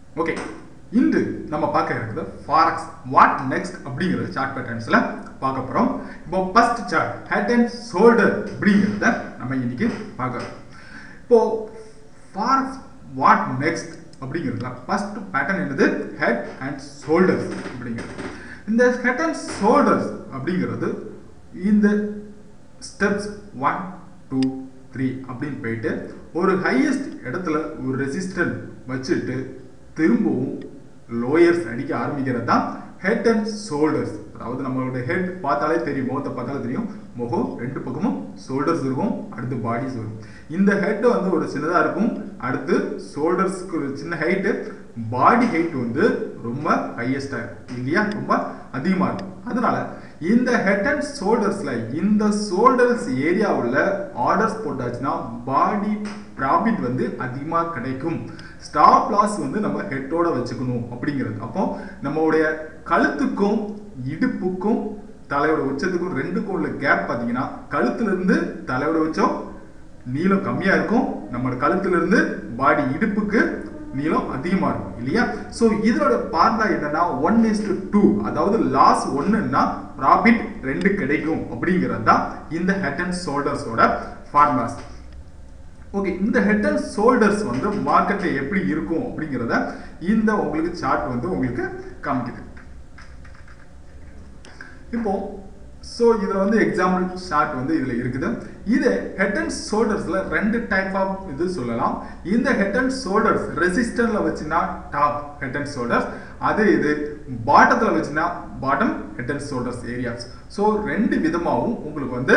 okay இன்று நம்ம பார்க்க இருக்கிறது ஃபாரக்ஸ் வாட் நெக்ஸ்ட் அப்படிங்கிறது சார்ட் பேட்டர்ன்ஸ்ல பார்க்க போறோம் இப்போ first chart head and shoulder அப்படிங்கிறத நம்ம இன்னைக்கு பார்க்கறோம் இப்போ ஃபாரக்ஸ் வாட் நெக்ஸ்ட் அப்படிங்கிறதுல ஃபர்ஸ்ட் பேட்டர்ன் என்னது ஹெட் அண்ட் ஷோல்டர்ஸ் அப்படிங்கிறது இந்த ஹெட் அண்ட் ஷோல்டர்ஸ் அப்படிங்கிறது இந்த ஸ்டெப்ஸ் ஒன் டூ த்ரீ அப்படின்னு போயிட்டு ஒரு ஹையஸ்ட் இடத்துல ஒரு ரெசிஸ்டன்ட் வச்சுட்டு திரும்பவும் லோயர்ஸ் அடிக்க ஆரம்பிக்கிறது தான் ஹெட் அண்ட் ஷோல்டர்ஸ் அதாவது நம்மளோட ஹெட் பார்த்தாலே தெரியும் முகத்தை பார்த்தாலே தெரியும் முகம் ரெண்டு பக்கமும் ஷோல்டர்ஸ் இருக்கும் அடுத்து பாடிஸ் இருக்கும் இந்த ஹெட் வந்து ஒரு சின்னதாக இருக்கும் அடுத்து ஷோல்டர்ஸ்க்கு ஒரு சின்ன ஹைட்டு பாடி ஹைட் வந்து ரொம்ப ஹையஸ்டாக இருக்கும் இல்லையா ரொம்ப அதிகமாக இருக்கும் அதனால இந்த ஹெட் அண்ட் ஷோல்டர்ஸ்ல இந்த ஷோல்டர்ஸ் ஏரியாவில் ஆர்டர்ஸ் போட்டாச்சுன்னா பாடி ப்ராஃபிட் வந்து அதிகமாக கிடைக்கும் ஸ்டாப் லாஸ் வந்து நம்ம ஹெட்டோட வச்சுக்கணும் அப்படிங்கிறது அப்போ நம்மளுடைய கழுத்துக்கும் இடுப்புக்கும் தலையோட உச்சத்துக்கும் ரெண்டுக்கும் உள்ள கேப் பார்த்தீங்கன்னா கழுத்துல இருந்து தலையோட உச்சம் நீளம் கம்மியா இருக்கும் நம்ம கழுத்துல இருந்து பாடி இடுப்புக்கு நீளம் அதிகமா இருக்கும் இல்லையா சோ இதோட பார்முலா என்னன்னா ஒன் இஸ் டு டூ அதாவது லாஸ் ஒன்னுன்னா ப்ராஃபிட் ரெண்டு கிடைக்கும் அப்படிங்கிறது தான் இந்த ஹெட் அண்ட் ஷோல்டர்ஸோட ஃபார்முலாஸ் ஓகே இந்த ஹெட் அண்ட் ஷோல்டர்ஸ் வந்து மார்க்கெட்ல எப்படி இருக்கும் அப்படிங்கிறத இந்த உங்களுக்கு சார்ட் வந்து உங்களுக்கு காமிக்குது இப்போ ஸோ இதில் வந்து எக்ஸாம்பிள் ஷார்ட் வந்து இதில் இருக்குது இது ஹெட் அண்ட் ஷோல்டர்ஸில் ரெண்டு டைப் ஆஃப் இது சொல்லலாம் இந்த ஹெட் அண்ட் ஷோல்டர்ஸ் ரெசிஸ்டரில் வச்சுன்னா டாப் ஹெட் அண்ட் ஷோல்டர்ஸ் அது இது பாட்டத்தில் வச்சுன்னா bottom head and shoulders areas so ரெண்டு விதமாகவும் உங்களுக்கு வந்து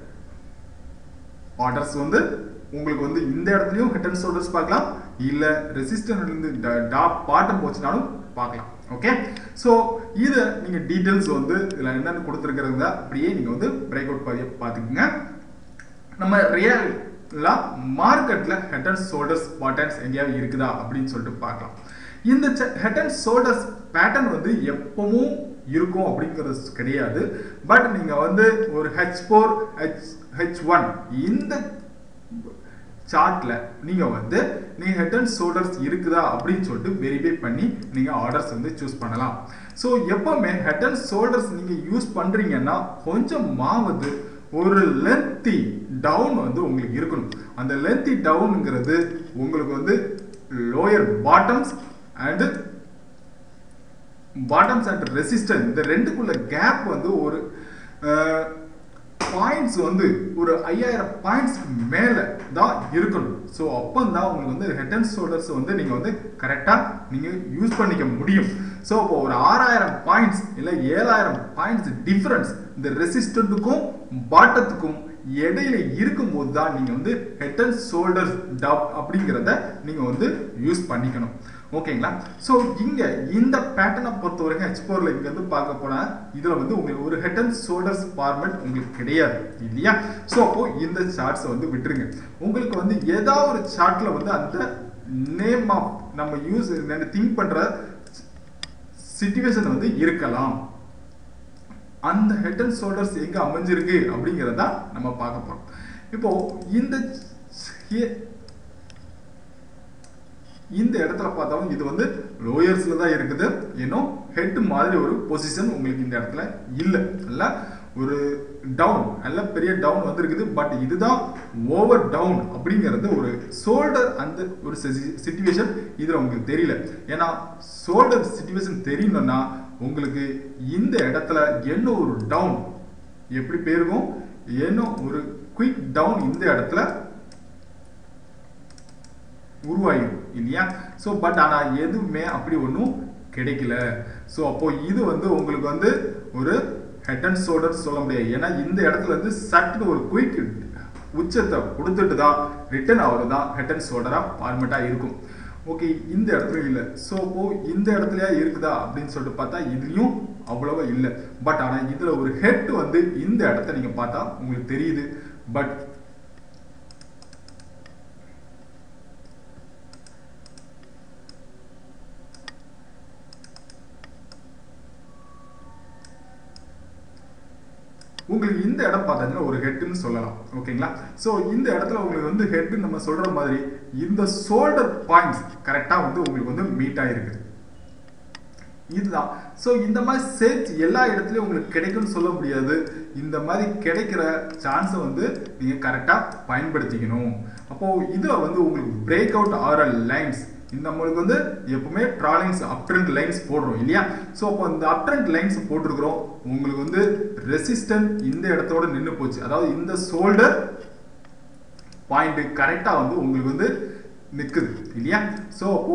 ஆர்டர்ஸ் வந்து உங்களுக்கு வந்து இந்த இடத்துலையும் ஹெட் அண்ட் ஷோல்டர்ஸ் பார்க்கலாம் இல்லை ரெசிஸ்டன்ட்லேருந்து டாப் பாட்டம் போச்சுனாலும் பார்க்கலாம் ஓகே ஸோ இதை நீங்கள் டீட்டெயில்ஸ் வந்து இதில் என்னென்னு கொடுத்துருக்கிறத அப்படியே நீங்கள் வந்து பிரேக் அவுட் பண்ணி பார்த்துக்குங்க நம்ம ரியலாக மார்க்கெட்டில் ஹெட் அண்ட் ஷோல்டர்ஸ் பாட்டன்ஸ் எங்கேயாவது இருக்குதா அப்படின்னு சொல்லிட்டு பார்க்கலாம் இந்த ஹெட் அண்ட் ஷோல்டர்ஸ் பேட்டர்ன் வந்து எப்பவும் இருக்கும் அப்படிங்கிறது கிடையாது பட் நீங்கள் வந்து ஒரு H four H H one இந்த சார்ட்ல நீங்க வந்து நீங்க ஹெட் அண்ட் ஷோல்டர்ஸ் இருக்குதா அப்படின்னு சொல்லிட்டு வெரிஃபை பண்ணி நீங்க ஆர்டர்ஸ் வந்து சூஸ் பண்ணலாம் ஸோ எப்பவுமே ஹெட் அண்ட் ஷோல்டர்ஸ் நீங்க யூஸ் பண்றீங்கன்னா கொஞ்சம் மாவது ஒரு லென்த்தி டவுன் வந்து உங்களுக்கு இருக்கணும் அந்த லென்த்தி டவுனுங்கிறது உங்களுக்கு வந்து lower bottoms and bottoms and resistance இந்த ரெண்டுக்குள்ள கேப் வந்து ஒரு பாயிண்ட்ஸ் வந்து ஒரு ஐயாயிரம் பாயிண்ட்ஸ் மேலே தான் இருக்கணும் ஸோ அப்போ தான் உங்களுக்கு வந்து ஹெட் அண்ட் ஷோல்டர்ஸ் வந்து நீங்கள் வந்து கரெக்டாக நீங்கள் யூஸ் பண்ணிக்க முடியும் ஸோ இப்போ ஒரு ஆறாயிரம் பாயிண்ட்ஸ் இல்லை ஏழாயிரம் பாயிண்ட்ஸ் டிஃப்ரென்ஸ் இந்த ரெசிஸ்டண்ட்டுக்கும் பாட்டத்துக்கும் இடையில இருக்கும்போது தான் நீங்கள் வந்து ஹெட் அண்ட் ஷோல்டர்ஸ் டப் அப்படிங்கிறத நீங்கள் வந்து யூஸ் பண்ணிக்கணும் ஓகேங்களா ஸோ இங்கே இந்த பேட்டர்னை பொறுத்த வரைக்கும் எக்ஸ்போரில் இங்கே வந்து பார்க்க போனால் இதில் வந்து உங்களுக்கு ஒரு ஹெட் அண்ட் ஷோல்டர்ஸ் ஃபார்மெட் உங்களுக்கு கிடையாது இல்லையா ஸோ அப்போ இந்த சார்ட்ஸை வந்து விட்டுருங்க உங்களுக்கு வந்து ஏதாவது ஒரு சார்ட்டில் வந்து அந்த நேம் ஆஃப் நம்ம யூஸ் திங்க் பண்ணுற சுச்சுவேஷன் வந்து இருக்கலாம் அந்த ஹெட் அண்ட் ஷோல்டர்ஸ் எங்க அமைஞ்சிருக்கு அப்படிங்கிறத நம்ம பார்க்க போறோம் இப்போ இந்த இந்த இடத்துல பார்த்தாலும் இது வந்து லோயர்ஸ்ல தான் இருக்குது இன்னும் ஹெட் மாதிரி ஒரு பொசிஷன் உங்களுக்கு இந்த இடத்துல இல்லை இல்ல ஒரு டவுன் நல்ல பெரிய டவுன் வந்திருக்குது பட் இதுதான் ஓவர் டவுன் அப்படிங்கிறது ஒரு ஷோல்டர் அந்த ஒரு சுச்சுவேஷன் இதுல உங்களுக்கு தெரியல ஏன்னா ஷோல்டர் சுச்சுவேஷன் தெரியணும்னா உங்களுக்கு இந்த இடத்துல என்ன ஒரு டவுன் எப்படி போயிருக்கும் என்ன ஒரு குயிக் டவுன் இந்த இடத்துல உருவாகிடும் இல்லையா ஸோ பட் ஆனால் எதுவுமே அப்படி ஒன்றும் கிடைக்கல ஸோ அப்போ இது வந்து உங்களுக்கு வந்து ஒரு ஹெட் அண்ட் ஷோல்டர் சொல்ல முடியாது ஏன்னா இந்த இடத்துல இருந்து சட்டு ஒரு குயிக் உச்சத்தை கொடுத்துட்டு தான் ரிட்டர்ன் ஆகிறது தான் ஹெட் அண்ட் ஷோல்டராக ஃபார்மெட்டாக இருக்கும் ஓகே இந்த இடத்துல இல்லை ஸோ இப்போ இந்த இடத்துலயா இருக்குதா அப்படின்னு சொல்லிட்டு பார்த்தா இதுலயும் அவ்வளவா இல்லை பட் ஆனால் இதில் ஒரு ஹெட் வந்து இந்த இடத்த நீங்கள் பார்த்தா உங்களுக்கு தெரியுது பட் உங்களுக்கு இந்த இடம் பார்த்தீங்கன்னா ஒரு ஹெட்னு சொல்லலாம் ஓகேங்களா ஸோ இந்த இடத்துல உங்களுக்கு வந்து ஹெட் நம்ம சொல்ற மாதிரி இந்த ஷோல்டர் பாயிண்ட்ஸ் கரெக்டா வந்து உங்களுக்கு வந்து மீட் ஆயிருக்கு இதுதான் ஸோ இந்த மாதிரி சேர்ச் எல்லா இடத்துலையும் உங்களுக்கு கிடைக்கும்னு சொல்ல முடியாது இந்த மாதிரி கிடைக்கிற சான்ஸை வந்து நீங்கள் கரெக்டாக பயன்படுத்திக்கணும் அப்போது இதில் வந்து உங்களுக்கு பிரேக் அவுட் ஆகிற லைன்ஸ் இந்த நம்மளுக்கு வந்து எப்பவுமே ட்ராலிங்ஸ் அப் ட்ரெண்ட் லைன்ஸ் போடுறோம் இல்லையா ஸோ அப்போ இந்த அப் ட்ரெண்ட் லைன்ஸ் போட்டிருக்கிறோம் உங்களுக்கு வந்து ரெசிஸ்டன்ட் இந்த இடத்தோட நின்று போச்சு அதாவது இந்த ஷோல்டர் பாயிண்ட் கரெக்டாக வந்து உங்களுக்கு வந்து நிற்குது இல்லையா ஸோ அப்போ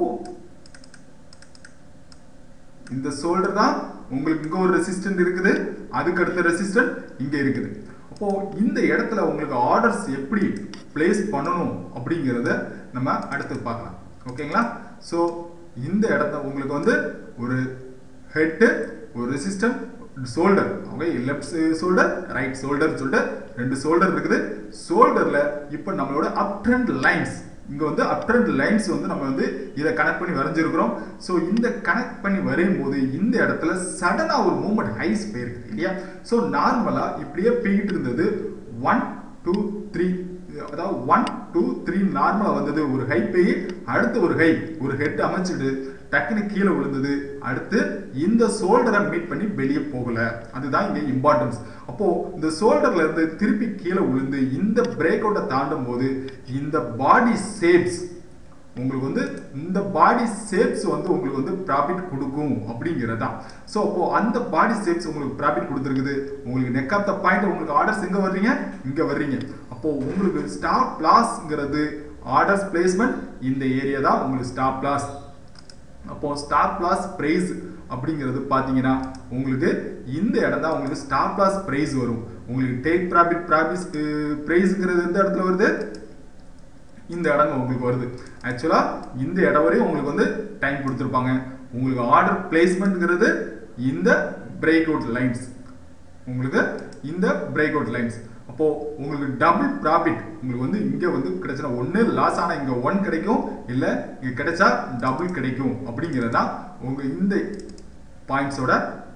இந்த ஷோல்டர் தான் உங்களுக்கு இங்க ஒரு ரெசிஸ்டன்ட் இருக்குது அதுக்கு அடுத்த ரெசிஸ்டன்ட் இங்க இருக்குது அப்போ இந்த இடத்துல உங்களுக்கு ஆர்டர்ஸ் எப்படி பிளேஸ் பண்ணணும் அப்படிங்கிறத நம்ம அடுத்து பார்க்கலாம் ஓகேங்களா ஸோ இந்த இடத்த உங்களுக்கு வந்து ஒரு ஹெட்டு ஒரு resistant shoulder okay left shoulder right shoulder சொல்லிட்டு ரெண்டு ஷோல்டர் இருக்குது ஷோல்டர்ல இப்போ நம்மளோட அப் ட்ரெண்ட் லைன்ஸ் இங்க வந்து அப் ட்ரெண்ட் லைன்ஸ் வந்து நம்ம வந்து இதை கனெக்ட் பண்ணி வரைஞ்சிருக்கிறோம் ஸோ இந்த கனெக்ட் பண்ணி வரையும் போது இந்த இடத்துல சடனா ஒரு மூமெண்ட் ஹைஸ் போயிருக்கு இல்லையா ஸோ நார்மலா இப்படியே போய்கிட்டு இருந்தது ஒன் டூ த்ரீ அதாவது ஒன் டூ த்ரீ நார்மலா வந்தது ஒரு ஹை போய் அடுத்து ஒரு ஹை ஒரு ஹெட் அமைச்சிட்டு டக்குன்னு கீழே விழுந்தது அடுத்து இந்த ஷோல்டரை மீட் பண்ணி வெளியே போகல அதுதான் இங்க இம்பார்ட்டன்ஸ் அப்போ இந்த ஷோல்டர்ல இருந்து திருப்பி கீழே விழுந்து இந்த பிரேக் அவுட்டை தாண்டும் போது இந்த பாடி ஷேப்ஸ் உங்களுக்கு வந்து இந்த பாடி ஷேப்ஸ் வந்து உங்களுக்கு வந்து ப்ராஃபிட் கொடுக்கும் அப்படிங்கிறது தான் ஸோ அப்போ அந்த பாடி ஷேப்ஸ் உங்களுக்கு ப்ராஃபிட் கொடுத்துருக்குது உங்களுக்கு நெக் ஆஃப் த பாயிண்ட் உங்களுக்கு ஆர்டர்ஸ் எங்க வர்றீங்க இங்க வர்றீங்க அப்போ உங்களுக்கு ஸ்டாப் லாஸ்ங்கிறது ஆர்டர்ஸ் பிளேஸ்மெண்ட் இந்த ஏரியா தான் உங்களுக்கு ஸ்டாப் லாஸ் அப்போ ஸ்டாப் லாஸ் பிரைஸ் அப்படிங்கிறது பார்த்தீங்கன்னா உங்களுக்கு இந்த இடம் தான் உங்களுக்கு ஸ்டாப் லாஸ் பிரைஸ் வரும் உங்களுக்கு டேக் ப்ராஃபிட் ப்ராஃபிஸ் பிரைஸ்ங்கிறது எந்த இடத்துல வருது இந்த இடங்க உங்களுக்கு வருது ஆக்சுவலா இந்த இடம் வரையும் உங்களுக்கு வந்து டைம் கொடுத்துருப்பாங்க உங்களுக்கு ஆர்டர் பிளேஸ்மெண்ட்ங்கிறது இந்த பிரேக் அவுட் லைன்ஸ் உங்களுக்கு இந்த பிரேக் அவுட் லைன்ஸ் அப்போ உங்களுக்கு டபுள் ப்ராஃபிட் உங்களுக்கு வந்து இங்க வந்து கிடைச்சா ஒன்னு லாஸ் ஆனா இங்க ஒன் கிடைக்கும் இல்ல இங்க கிடைச்சா டபுள் கிடைக்கும் அப்படிங்கிறது தான் உங்க இந்த பாயிண்ட்ஸோட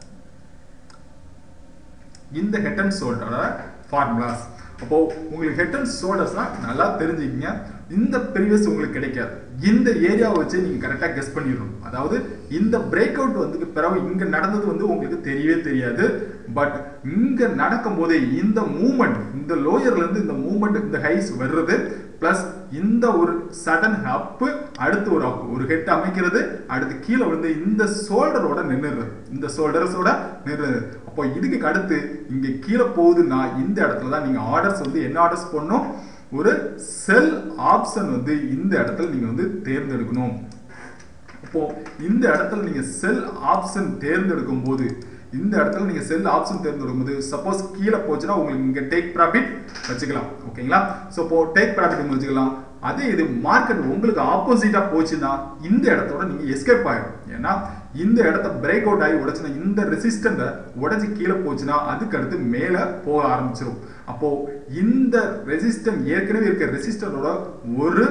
இந்த ஹெட் அண்ட் ஷோல்டரோட ஃபார்முலாஸ் அப்போ உங்களுக்கு ஹெட் அண்ட் ஷோல்டர்ஸ்லாம் நல்லா தெரிஞ்சுக்கிங்க இந்த ப்ரீவியஸ் உங்களுக்கு கிடைக்காது இந்த ஏரியாவை வச்சு நீங்க கரெக்டா கெஸ் பண்ணிடணும் அதாவது இந்த பிரேக் அவுட் வந்து பிறகு இங்க நடந்தது வந்து உங்களுக்கு தெரியவே தெரியாது பட் இங்க நடக்கும் போதே இந்த மூமெண்ட் இந்த லோயர்ல இருந்து இந்த மூமெண்ட் இந்த ஹைஸ் வர்றது பிளஸ் இந்த ஒரு சடன் அப்பு அடுத்து ஒரு அப் ஒரு ஹெட் அமைக்கிறது அடுத்து கீழே வந்து இந்த ஷோல்டரோட நின்றுறது இந்த ஷோல்டர்ஸோட நின்றுறது அப்போ இதுக்கு அடுத்து இங்க கீழே போகுதுன்னா இந்த இடத்துல தான் நீங்க ஆர்டர்ஸ் வந்து என்ன ஆர்டர்ஸ் பண்ணணும் ஒரு செல் ஆப்ஷன் வந்து இந்த இடத்துல நீங்க வந்து தேர்ந்தெடுக்கணும் அப்போ இந்த இடத்துல நீங்க செல் ஆப்ஷன் தேர்ந்தெடுக்கும் போது இந்த இடத்துல நீங்க செல் ஆப்ஷன் தேர்ந்தெடுக்கும் போது சப்போஸ் கீழே போச்சுன்னா உங்களுக்கு இங்க டேக் ப்ராஃபிட் வச்சுக்கலாம் ஓகேங்களா ஸோ இப்போ டேக் ப்ராஃபிட் வச்சுக்கலாம் அதே இது மார்க்கெட் உங்களுக்கு ஆப்போசிட்டா போச்சுன்னா இந்த இடத்தோட நீங்க எஸ்கேப் ஆயிடும் ஏன்னா இந்த இடத்த பிரேக் அவுட் ஆகி உடைச்சுன்னா இந்த ரெசிஸ்டண்ட உடைச்சு கீழே போச்சுன்னா அதுக்கு அடுத்து மேல போக ஆரம்பிச்சிடும் அப்போ இந்த ரெசிஸ்டன்ட் ஏற்கனவே இருக்க ரெசிஸ்டரோட ஒரு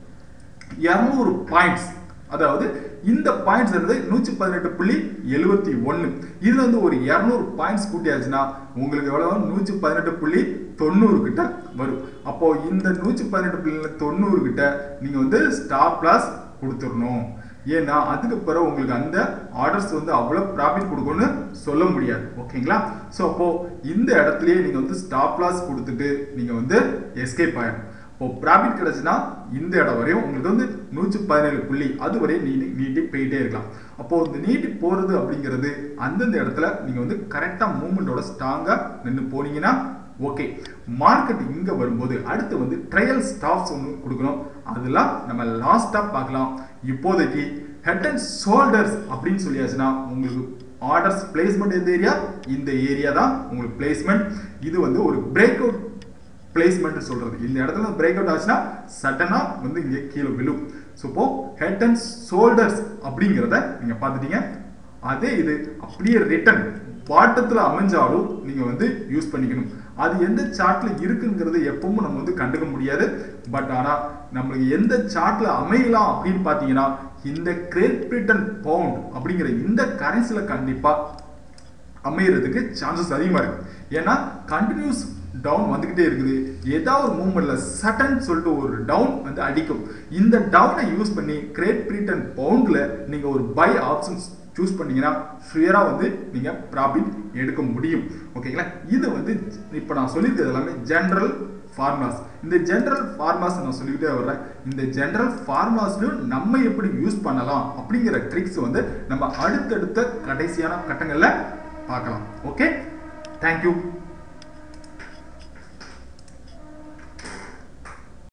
இரநூறு பாயிண்ட்ஸ் அதாவது இந்த பாயிண்ட்ஸ் இருந்து நூற்றி பதினெட்டு புள்ளி எழுபத்தி ஒன்று இதுல வந்து ஒரு இரநூறு பாயிண்ட்ஸ் கூட்டியாச்சுன்னா உங்களுக்கு எவ்வளவு நூற்றி பதினெட்டு புள்ளி தொண்ணூறு கிட்ட வரும் அப்போ இந்த நூற்றி பதினெட்டு புள்ளி தொண்ணூறு கிட்ட நீங்க வந்து ஸ்டாப் லாஸ் கொடுத்துடணும் ஏன்னா அதுக்கு பிறகு உங்களுக்கு அந்த ஆர்டர்ஸ் வந்து அவ்வளோ ப்ராஃபிட் கொடுக்கும்னு சொல்ல முடியாது ஓகேங்களா ஸோ அப்போ இந்த இடத்துலயே நீங்க வந்து ஸ்டாப் லாஸ் கொடுத்துட்டு நீங்க வந்து எஸ்கேப் ஆயிடும் இப்போ ப்ராஃபிட் கிடைச்சுன்னா இந்த இடம் வரையும் உங்களுக்கு வந்து நூற்றி பதினேழு புள்ளி அது வரையும் நீட்டி நீட்டி போயிட்டே இருக்கலாம் அப்போ இந்த நீட்டி போறது அப்படிங்கிறது அந்தந்த இடத்துல நீங்க வந்து கரெக்டா மூமெண்டோட ஸ்ட்ராங்கா நின்று போனீங்கன்னா ஓகே மார்க்கெட் இங்க வரும்போது அடுத்து வந்து ட்ரையல் ஸ்டாப்ஸ் ஒன்று கொடுக்கணும் அதெல்லாம் நம்ம லாஸ்டா பார்க்கலாம் இப்போதைக்கு ஹெட் அண்ட் ஷோல்டர்ஸ் அப்படின்னு சொல்லியாச்சுன்னா உங்களுக்கு ஆர்டர்ஸ் பிளேஸ்மெண்ட் எந்த ஏரியா இந்த ஏரியா தான் உங்களுக்கு பிளேஸ்மெண்ட் இது வந்து ஒரு பிரேக் அவுட் பிளேஸ்மெண்ட் சொல்றது இந்த இடத்துல பிரேக் அவுட் ஆச்சுன்னா சடனா வந்து இங்க கீழே விழும் ஸோ இப்போ ஹெட் அண்ட் ஷோல்டர்ஸ் அப்படிங்கிறத நீங்க பார்த்துட்டீங்க அதே இது அப்படியே ரிட்டன் பாட்டத்துல அமைஞ்சாலும் நீங்க வந்து யூஸ் பண்ணிக்கணும் அது எந்த சார்ட்ல இருக்குங்கிறது எப்பவும் நம்ம வந்து கண்டுக்க முடியாது பட் ஆனா நம்மளுக்கு எந்த சார்ட்ல அமையலாம் அப்படின்னு பாத்தீங்கன்னா இந்த கிரேட் பிரிட்டன் பவுண்ட் அப்படிங்கிற இந்த கரன்சில கண்டிப்பா அமையறதுக்கு சான்சஸ் அதிகமா இருக்கு ஏன்னா கண்டினியூஸ் டவுன் வந்துகிட்டே இருக்குது ஏதாவது ஒரு மூமெண்ட்ல சடன் சொல்லிட்டு ஒரு டவுன் வந்து அடிக்கும் இந்த டவுனை யூஸ் பண்ணி கிரேட் பிரிட்டன் பவுண்ட்ல நீங்க ஒரு பை ஆப்ஷன்ஸ் சூஸ் பண்ணீங்கன்னா ஃபியரா வந்து நீங்க ப்ராஃபிட் எடுக்க முடியும் ஓகேங்களா இது வந்து இப்போ நான் சொல்லியிருக்கிறது எல்லாமே ஜென்ரல் ஃபார்முலாஸ் இந்த ஜென்ரல் ஃபார்முலாஸ் நான் சொல்லிக்கிட்டே வர்றேன் இந்த ஜென்ரல் ஃபார்முலாஸ்லையும் நம்ம எப்படி யூஸ் பண்ணலாம் அப்படிங்கிற ட்ரிக்ஸ் வந்து நம்ம அடுத்தடுத்த கடைசியான கட்டங்களில் பார்க்கலாம் ஓகே தேங்க்யூ